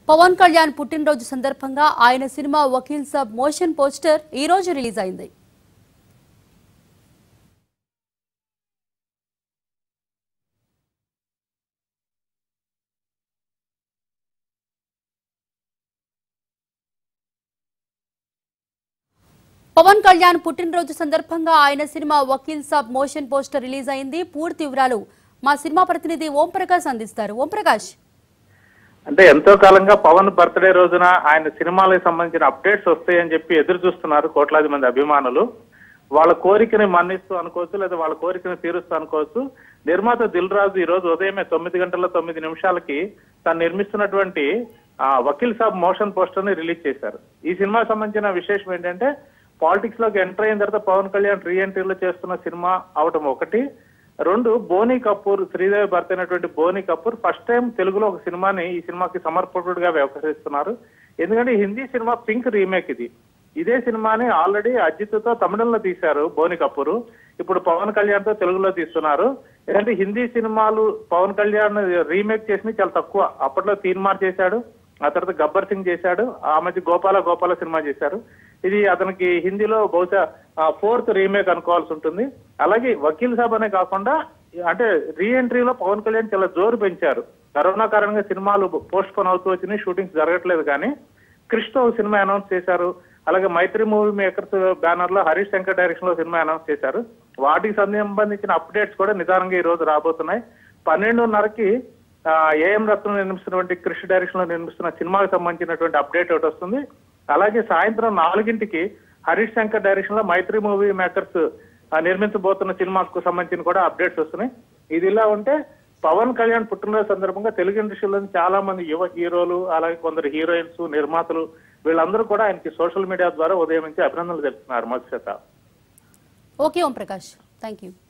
పవన్ కళ్యాణ్ పుట్టినరోజు సందర్భంగా ఆయన సినిమా వకీల్ సాబ్ మోషన్ పోస్టర్ ఈ రోజు రిలీజ్ అయింది పవన్ కళ్యాణ్ పుట్టినరోజు సందర్భంగా ఆయన సినిమా Vakeel Saab motion poster release అయింది పూర్తి వివరాలు మా సినిమా ప్రతినిధి ఓం ప్రకాష్ అందిస్తారు ఓం ప్రకాష్ అంటే ఎంతో కాలంగా పవన్ బర్త్డే రోజున ఆయన సినిమాలకు సంబంధించిన అప్డేట్స్ వస్తాయని చెప్పి ఎదురు చూస్తున్నారు కోట్లాది మంది అభిమానులు వాళ్ళ కోరికని మన్నిస్తూ అనుకోవచ్చు లేదా వాళ్ళ కోరికని తీరుస్తూ అనుకోవచ్చు నిర్మాత దిల్ రాజు ఈ రోజు ఉదయమే తొమ్మిది గంటల తొమ్మిది నిమిషాలకి తను నిర్మిస్తున్నటువంటి ఆ, వకీల్ సాబ్ మోషన్ పోస్టర్ ని రిలీజ్ చేశారు ఈ సినిమాకి సంబంధించిన విశేషం ఏంటంటే పాలిటిక్స్ లోకి ఎంటర్ అయిన తర్వాత పవన్ కళ్యాణ్ రీ ఎంట్రీలో చేస్తున్న సినిమా అవటం ఒకటి రెండు బోనీ కపూర్ శ్రీదేవి భర్త అయినటువంటి బోనీ కపూర్ ఫస్ట్ టైం తెలుగులో ఒక సినిమాని ఈ సినిమాకి సమర్పకుడుగా వ్యవహరిస్తున్నారు ఎందుకంటే హిందీ సినిమా పింక్ రీమేక్ ఇది ఇదే సినిమాని ఆల్రెడీ అజిత్ తో తమిళంలో తీశారు బోని కపూర్ ఇప్పుడు పవన్ కళ్యాణ్ తో తెలుగులో తీస్తున్నారు ఏంటంటే హిందీ సినిమాలు పవన్ కళ్యాణ్ రీమేక్ చేసినవి చాలా తక్కువ అప్పట్లో తీన్మార్ చేశాడు ఆ తర్వాత గబ్బర్ సింగ్ చేశాడు ఆ మధ్య గోపాల గోపాల సినిమా చేశారు ఇది అతనికి హిందీలో బహుశా ఫోర్త్ రీమేక్ అనుకోవాల్సి ఉంటుంది అలాగే వకీల్ సాబ్ అనే కాకుండా అంటే రీ ఎంట్రీలో పవన్ కళ్యాణ్ చాలా జోరు పెంచారు కరోనా కారణంగా సినిమాలు పోస్ట్ పోన్ అవుతూ వచ్చినాయి షూటింగ్స్ జరగట్లేదు కానీ కృష్ణ ఒక సినిమా అనౌన్స్ చేశారు అలాగే మైత్రి మూవీ మేకర్స్ బ్యానర్ లో హరీష్ శంకర్ డైరెక్షన్ లో సినిమా అనౌన్స్ చేశారు వాటికి సంబంధించిన అప్డేట్స్ కూడా నిదానంగా ఈ రోజు రాబోతున్నాయి పన్నెండున్నరకి ఆ, ఏఎం రత్నం నిర్మిస్తున్నటువంటి కృషి డైరెక్షన్ లో నిర్మిస్తున్న సినిమాకి సంబంధించినటువంటి అప్డేట్ ఒకటి వస్తుంది అలాగే సాయంత్రం నాలుగింటికి హరీష్ శంకర్ డైరెక్షన్ లో మైత్రి మూవీ మేకర్స్ ఆ, నిర్మించబోతున్న సినిమాకు సంబంధించిన కూడా అప్డేట్స్ వస్తున్నాయి ఇది ఇలా ఉంటే పవన్ కళ్యాణ్ పుట్టినరోజు సందర్భంగా తెలుగు ఇండస్ట్రీలో చాలా మంది యువ హీరోలు అలాగే కొందరు హీరోయిన్స్ నిర్మాతలు వీళ్ళందరూ కూడా ఆయనకి సోషల్ మీడియా ద్వారా ఉదయం నుంచి అభినందనలు తెలుపుతున్నారు Madhushweta okay Om Prakash thank you